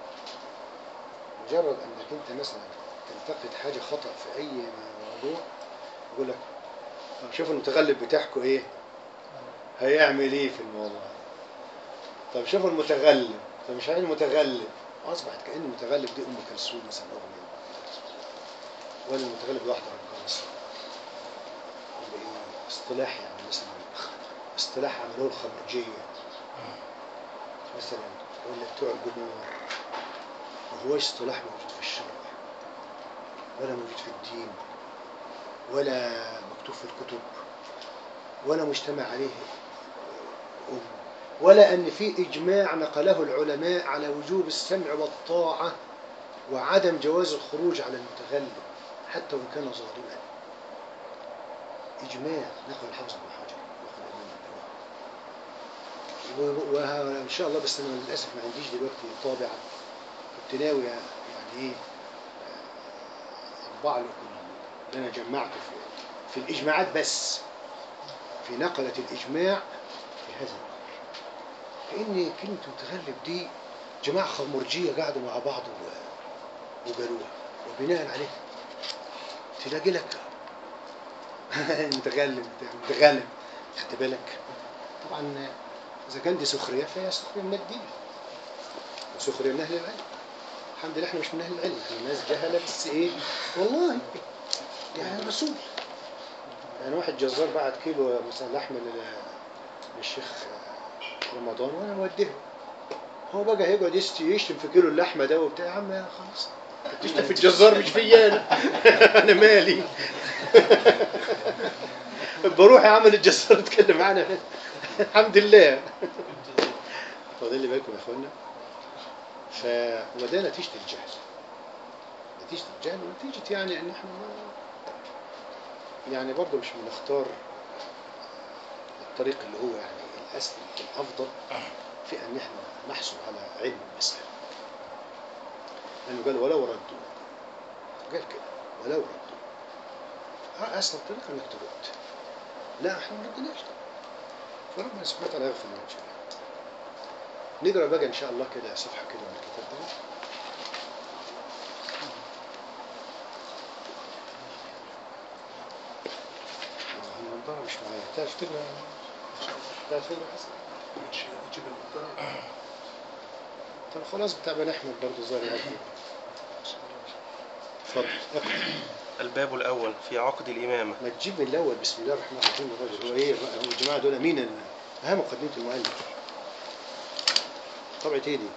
مجرد انك انت مثلا تلتقط حاجه خطا في اي موضوع يقول لك طب شوف المتغلب بتاعكم ايه هيعمل ايه في الموضوع طب شوف المتغلب طب مش عارف المتغلب اصبحت كان المتغلب دي ام كلثوم مثلا اغنيه ولا المتغلب واحده رقاصه ولا ايه اصطلاح يعني مثلا اصطلاح عملوه الخمرجيه مثلا ولا بتوع الجمهور ما هوش اصطلاح موجود في الشرع ولا موجود في الدين ولا مكتوب في الكتب ولا مجتمع عليه أمة ولا أن في إجماع نقله العلماء على وجوب السمع والطاعة وعدم جواز الخروج على المتغلب حتى وإن كان ظالما إجماع نقل الحافظ بن حجر نقل الإمام النووي و- وإن شاء الله بس أنا للأسف ما عنديش دلوقتي طابعة كنت ناوي يعني إيه أطبع لكم اللي أنا جمعته في, في الإجماعات بس في نقلة الإجماع في هذا الأمر كأن كلمة متغلب دي جماعة خمرجية قعدوا مع بعض و- وقالوها وبناء عليه تلاقي لك متغلب متغلب خدت بالك طبعا إذا كان دي سخرية فهي سخرية من الدين وسخرية من أهل العلم الحمد لله احنا مش من أهل العلم احنا ناس جهلة بس إيه والله يعني رسول يعني واحد جزار بعت كيلو مثلا لحم لل- للشيخ رمضان وانا موديه هو بقى هيقعد يست- يشتم في كيلو اللحمه ده وبتاع يا عم يا خلاص تشتم في الجزار مش فيا انا انا مالي بروح يا عم الجزار اتكلم معانا الحمد لله واخدين لي بالكم يا اخوانا ف وده نتيجه الجهل نتيجه الجهل ونتيجه يعني ان احنا ما يعني برضه مش بنختار الطريق اللي هو يعني الأسهل الأفضل في أن احنا نحصل على علم المسألة لأنه قال ولو ردوا قال كده ولو ردوا ها أسهل طريقة إنك ترد لا احنا ما ردناش فربنا سبحانه وتعالى يغفر لنا جميعا نقرا بقى إن شاء الله كده صفحة كده من الكتاب ده آه، النضارة مش معايا تعرف تقرا تعرف تقرا حسن جيب البطارية طب خلاص بتاع بني احمد برضه ظاهر يعدي اتفضل اقرا الباب الأول في عقد الإمامة ما تجيب من الاول بسم الله الرحمن الرحيم الراجل هو ايه بقى هو الجماعه دول مين ال- اهم مقدمه المؤلف طبعة ايه دي؟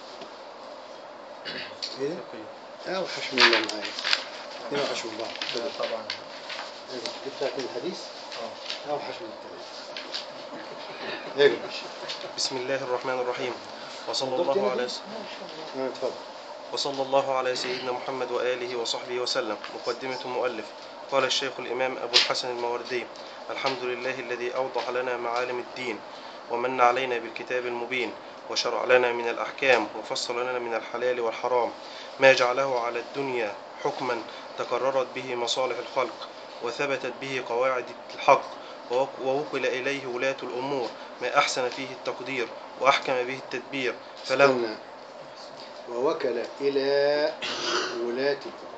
ايه ده؟ اه وحش من الله معايا اثنين وحش من بعض كده طبعا ايه ده؟ دي بتاعت الحديث اه اه وحش من الثلاثه ايه يا باشا بسم الله الرحمن الرحيم وصلى حضرت الله هنا على دي؟ اه ان شاء الله اه اتفضل وصلى الله على سيدنا محمد وآله وصحبه وسلم مقدمة المؤلف قال الشيخ الإمام أبو الحسن الماوردي الحمد لله الذي أوضح لنا معالم الدين ومن علينا بالكتاب المبين وشرع لنا من الأحكام وفصل لنا من الحلال والحرام ما جعله على الدنيا حكما تكررت به مصالح الخلق وثبتت به قواعد الحق ووك- ووكل إليه ولاة الأمور ما أحسن فيه التقدير وأحكم به التدبير فله استنى. ووكل إلى ولاة الأمور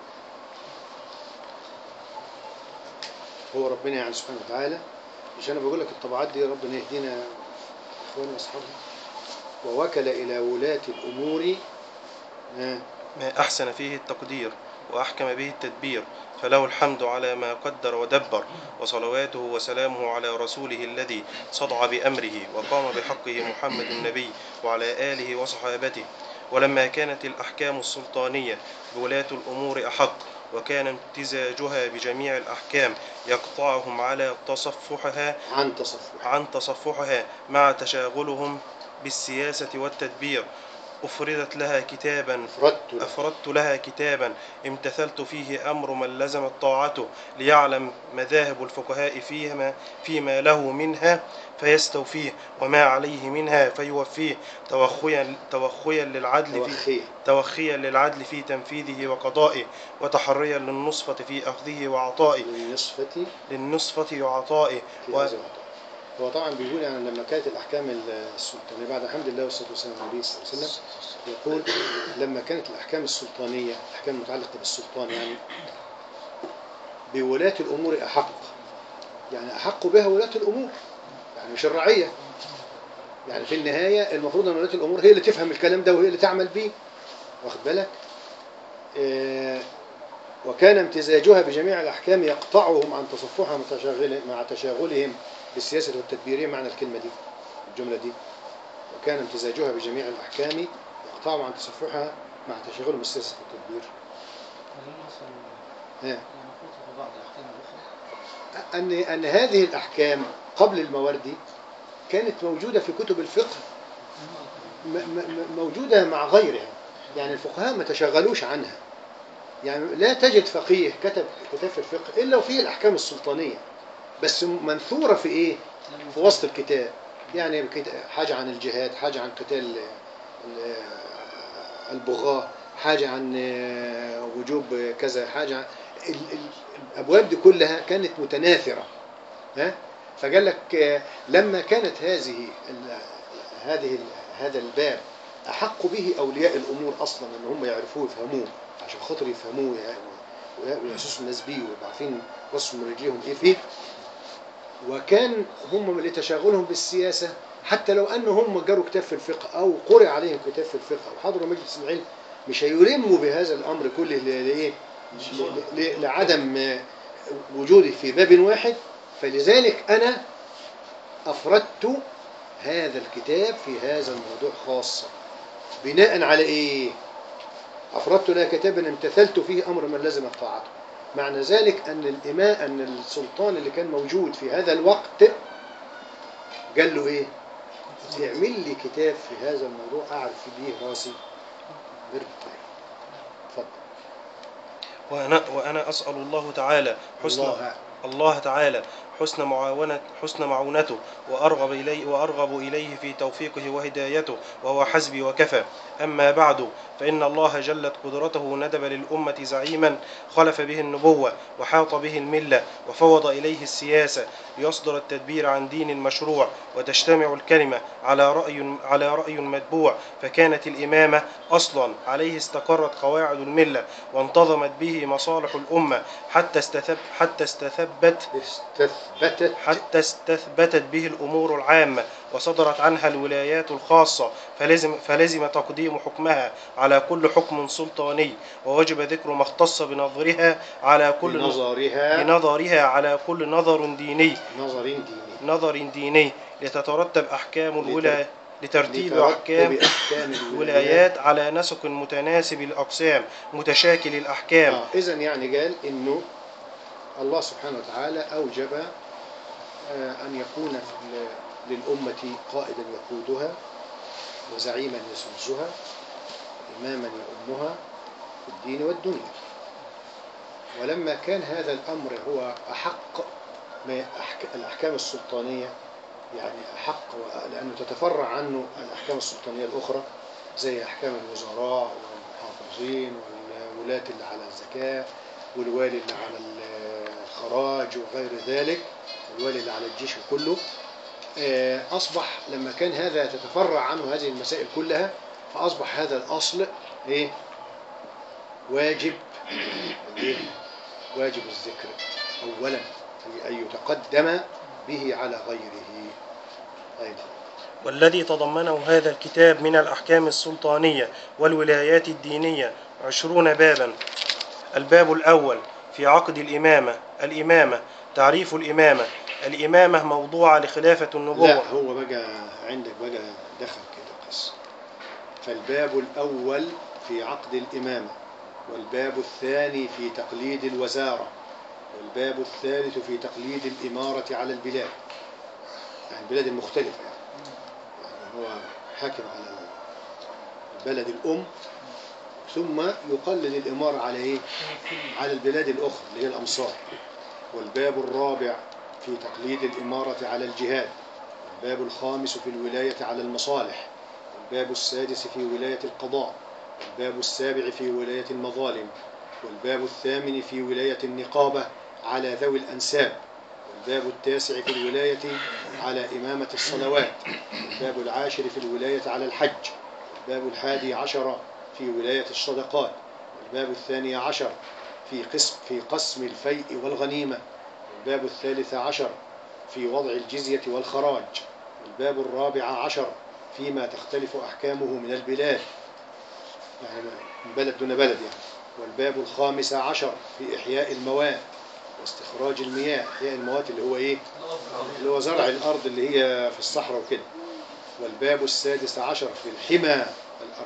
هو ربنا يعني سبحانه وتعالى مش أنا بقول لك الطبعات دي ربنا يهدينا إخواننا وأصحابنا ووكل إلى ولاة الأمور ها، ما أحسن فيه التقدير وأحكم به التدبير فله الحمد على ما قدر ودبر وصلواته وسلامه على رسوله الذي صدع بأمره وقام بحقه محمد النبي وعلى آله وصحابته ولما كانت الأحكام السلطانية بولاة الأمور أحق وكان امتزاجها بجميع الأحكام يقطعهم على تصفحها عن تصفح عن تصفحها مع تشاغلهم بالسياسة والتدبير أفردت لها كتابا أفردت له. أفردت لها كتابا امتثلت فيه أمر من لزمت طاعته ليعلم مذاهب الفقهاء فيما, فيما له منها فيستوفيه وما عليه منها فيوفيه توخيا, توخيا للعدل في توخيا توخيا للعدل في تنفيذه وقضائه وتحريا للنصفة في أخذه وعطائه للنصفة للنصفة وعطائه في و- هذا الوضع هو طبعا بيقول يعني لما كانت الأحكام السلطانية بعد الحمد لله والصلاة والسلام على النبي صلى الله عليه وسلم يقول لما كانت الأحكام السلطانية الأحكام المتعلقة بالسلطان يعني بولاة الأمور أحق يعني أحق بها ولاة الأمور يعني مش الرعية يعني في النهاية المفروض أن ولاة الأمور هي اللي تفهم الكلام ده وهي اللي تعمل بيه واخد بالك آه، وكان امتزاجها بجميع الأحكام يقطعهم عن تصفحها مع تشاغل- مع تشاغلهم بالسياسة والتدبيرية معنى الكلمة دي الجملة دي وكان امتزاجها بجميع الأحكام يقطعهم عن تصفحها مع تشاغلهم بالسياسة والتدبير خلينا مثلا ها المفروض بعض الأحكام الأخرى أن أن هذه الأحكام قبل المواردي كانت موجودة في كتب الفقه م- م- موجودة مع غيرها يعني الفقهاء ما تشغلوش عنها يعني لا تجد فقيه كتب كتاب في الفقه إلا وفيه الأحكام السلطانية بس منثورة في إيه؟ في وسط الكتاب يعني كت- حاجة عن الجهاد حاجة عن قتال ال- البغاة حاجة عن وجوب كذا حاجة عن ال- ال- الأبواب دي كلها كانت متناثرة ها فقال لك آه، لما كانت هذه ال- هذه ال- هذا الباب أحق به أولياء الأمور أصلا إن هم يعرفوه يفهموه عشان خاطر يفهموه يعني وي- ويأسسوا الناس بيه ويبقوا عارفين راسهم من رجليهم إيه فيه وكان هم اللي تشاغلهم بالسياسة حتى لو أن هم جروا كتاب في الفقه أو قرئ عليهم كتاب في الفقه أو حضروا مجلس العلم مش هيلموا بهذا الأمر كله ل- لإيه؟ ل- ل- لعدم آه، وجوده في باب واحد فلذلك أنا أفردت هذا الكتاب في هذا الموضوع خاصة بناء على إيه؟ أفردت له كتابا امتثلت فيه أمر من لزم طاعته معنى ذلك أن الإماء أن السلطان اللي كان موجود في هذا الوقت قال له إيه؟ اعمل لي كتاب في هذا الموضوع أعرف بيه راسي مرتاح اتفضل وأنا, وأنا أسأل الله تعالى حسن الله أعلم. الله تعالى حسن معاونة حسن معونته وأرغب إليه وأرغب إليه في توفيقه وهدايته وهو حسبي وكفى أما بعد فإن الله جلت قدرته ندب للأمة زعيما خلف به النبوة وحاط به الملة وفوض إليه السياسة ليصدر التدبير عن دين المشروع وتجتمع الكلمة على رأي على رأي متبوع فكانت الإمامة أصلا عليه استقرت قواعد الملة وانتظمت به مصالح الأمة حتى استثب حتى استثبت استثبتت حتى استثبتت به الأمور العامة وصدرت عنها الولايات الخاصة فلزم, فلزم تقديم حكمها على كل حكم سلطاني ووجب ذكر ما اختص بنظرها على كل بنظرها بنظرها على كل نظر ديني نظر ديني نظر ديني لتترتب أحكام الولاية لترتيب لترتب أحكام أحكام الولايات على نسق متناسب الأقسام متشاكل الأحكام آه إذا يعني قال إنه الله سبحانه وتعالى أوجب آه أن يكون ل- للأمة قائدا يقودها وزعيما يسوسها إماما يؤمها في الدين والدنيا ولما كان هذا الأمر هو أحق ما أحك- الأحكام السلطانية يعني أحق و- لأنه تتفرع عنه الأحكام السلطانية الأخرى زي أحكام الوزراء والمحافظين والولاة اللي على الزكاة والوالي اللي على الخراج وغير ذلك والوالي اللي على الجيش كله آه، أصبح لما كان هذا تتفرع عنه هذه المسائل كلها فأصبح هذا الأصل إيه؟ واجب إيه؟ واجب الذكر أولا أي أن يتقدم به على غيره طيب والذي تضمنه هذا الكتاب من الأحكام السلطانية والولايات الدينية عشرون بابا الباب الأول في عقد الإمامة الإمامة تعريف الإمامة الإمامة موضوعة لخلافة النبوة لا هو بقى عندك بقى دخل كده قصة فالباب الأول في عقد الإمامة والباب الثاني في تقليد الوزارة والباب الثالث في تقليد الإمارة على البلاد يعني البلاد المختلفة يعني, يعني هو حاكم على البلد الأم ثم يقلد الإمارة على إيه؟ على البلاد الأخرى اللي هي الأمصار والباب الرابع في تقليد الإمارة على الجهاد والباب الخامس في الولاية على المصالح والباب السادس في ولاية القضاء والباب السابع في ولاية المظالم والباب الثامن في ولاية النقابة على ذوي الأنساب والباب التاسع في الولاية على إمامة الصلوات والباب العاشر في الولاية على الحج والباب الحادي عشر في ولاية الصدقات والباب الثاني عشر في قسم في قسم الفيء والغنيمة والباب الثالث عشر في وضع الجزية والخراج والباب الرابع عشر فيما تختلف أحكامه من البلاد يعني من بلد دون بلد يعني والباب الخامس عشر في إحياء المواد واستخراج المياه إحياء المواد اللي هو إيه اللي هو زرع الأرض اللي هي في الصحراء وكده والباب السادس عشر في الحمى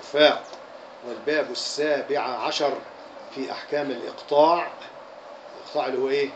الأرفاق والباب السابع عشر في أحكام الإقطاع الاقطاع اللي هو ايه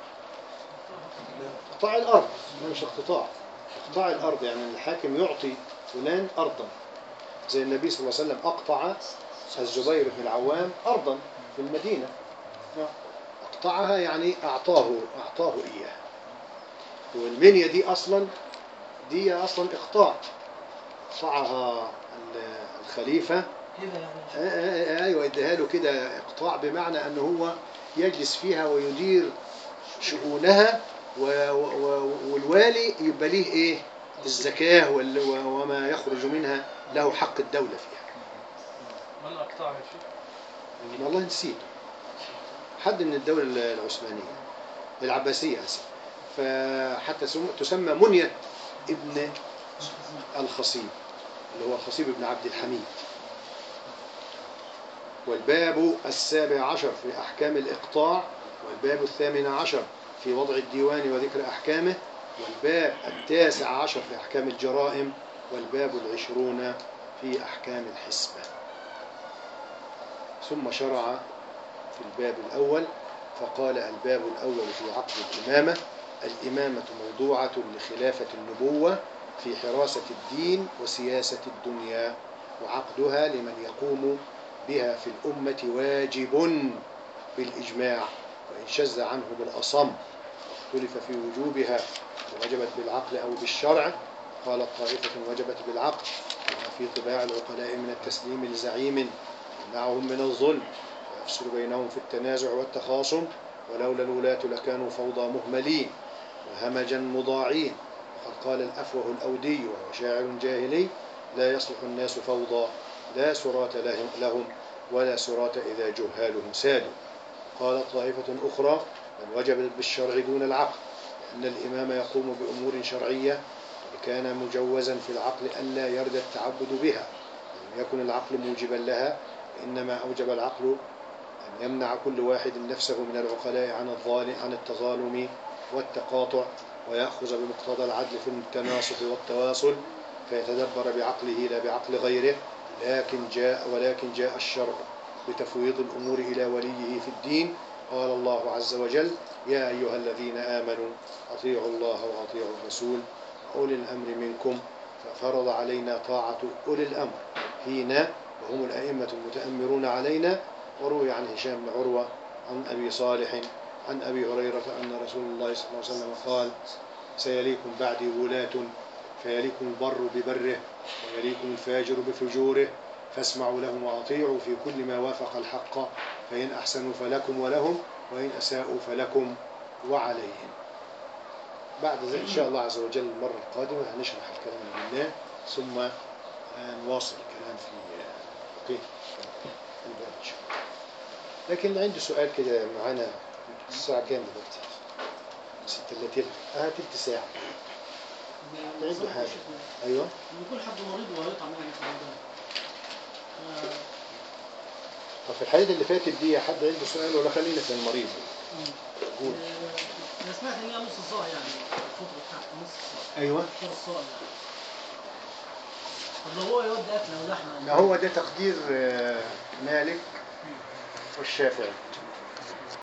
اقطاع الارض ما مش اقتطاع اقطاع الارض يعني الحاكم يعطي فلان ارضا زي النبي صلى الله عليه وسلم اقطع الزبير بن العوام ارضا في المدينه اقطعها يعني اعطاه اعطاه اياها والمنيا دي اصلا دي اصلا اقطاع قطعها ال- الخليفه كده يعني آه، آه، آه، ايوه اداها له كده اقطاع بمعنى ان هو يجلس فيها ويدير شؤونها و- و- و- والوالي يبقى ليه ايه الزكاه وال- و- وما يخرج منها له حق الدوله فيها من أقطعها يا شيخ؟ والله نسيت حد من الدوله العثمانيه العباسيه اسف فحتى سم- تسمى منيه ابن الخصيب اللي هو الخصيب بن عبد الحميد والباب السابع عشر في أحكام الإقطاع والباب الثامن عشر في وضع الديوان وذكر أحكامه والباب التاسع عشر في أحكام الجرائم والباب العشرون في أحكام الحسبة ثم شرع في الباب الأول فقال الباب الأول في عقد الإمامة الإمامة موضوعة لخلافة النبوة في حراسة الدين وسياسة الدنيا وعقدها لمن يقوم بها في الأمة واجب بالإجماع وإن شذ عنه بالأصم اختلف في وجوبها وجبت بالعقل أو بالشرع قالت طائفة وجبت بالعقل وما في طباع العقلاء من التسليم لزعيم يمنعهم من الظلم ويفصل بينهم في التنازع والتخاصم ولولا الولاة لكانوا فوضى مهملين وهمجا مضاعين وقد قال الأفوه الأودي وهو شاعر جاهلي لا يصلح الناس فوضى لا سرات لهم, لهم ولا سرات إذا جهالهم سادوا قالت طائفة أخرى من وجب بالشرع دون العقل لأن الإمام يقوم بأمور شرعية كان مجوزا في العقل ألا يرد التعبد بها لم يكن العقل موجبا لها إنما أوجب العقل أن يمنع كل واحد نفسه من العقلاء عن الظالم عن التظالم والتقاطع ويأخذ بمقتضى العدل في التناصح والتواصل فيتدبر بعقله لا بعقل غيره لكن جاء ولكن جاء الشرع بتفويض الأمور إلى وليه في الدين قال الله عز وجل يا أيها الذين آمنوا أطيعوا الله وأطيعوا الرسول أولي الأمر منكم ففرض علينا طاعة أولي الأمر فينا وهم الأئمة المتأمرون علينا وروي عن هشام بن عروة عن أبي صالح عن أبي هريرة أن رسول الله صلى الله عليه وسلم قال سيليكم بعدي ولاة فيليكم البر ببره ويليكم الفاجر بفجوره فاسمعوا لهم وأطيعوا في كل ما وافق الحق فإن أحسنوا فلكم ولهم وإن أساءوا فلكم وعليهم بعد ذلك إن شاء الله عز وجل المرة القادمة هنشرح الكلام اللي قلناه ثم آه، نواصل الكلام في آه، بقية الباب إن شاء الله لكن عندي سؤال كده معانا الساعة كام دلوقتي؟ ستة إلا تلت اه تلت ساعة عنده حاجة أيوه يكون حد مريض ويطعم يعني في رمضان آه، طب في الحالة اللي فاتت دي حد عنده سؤال ولا خلينا في المريض؟ مم. قول آه، انا سمعت ان هي نص صاع يعني الفطر بتاعها نص صاع أيوه فطر الصاع يعني طب لو هو يودي اكل او لحمه ما هو ده تقدير آه، مالك والشافعي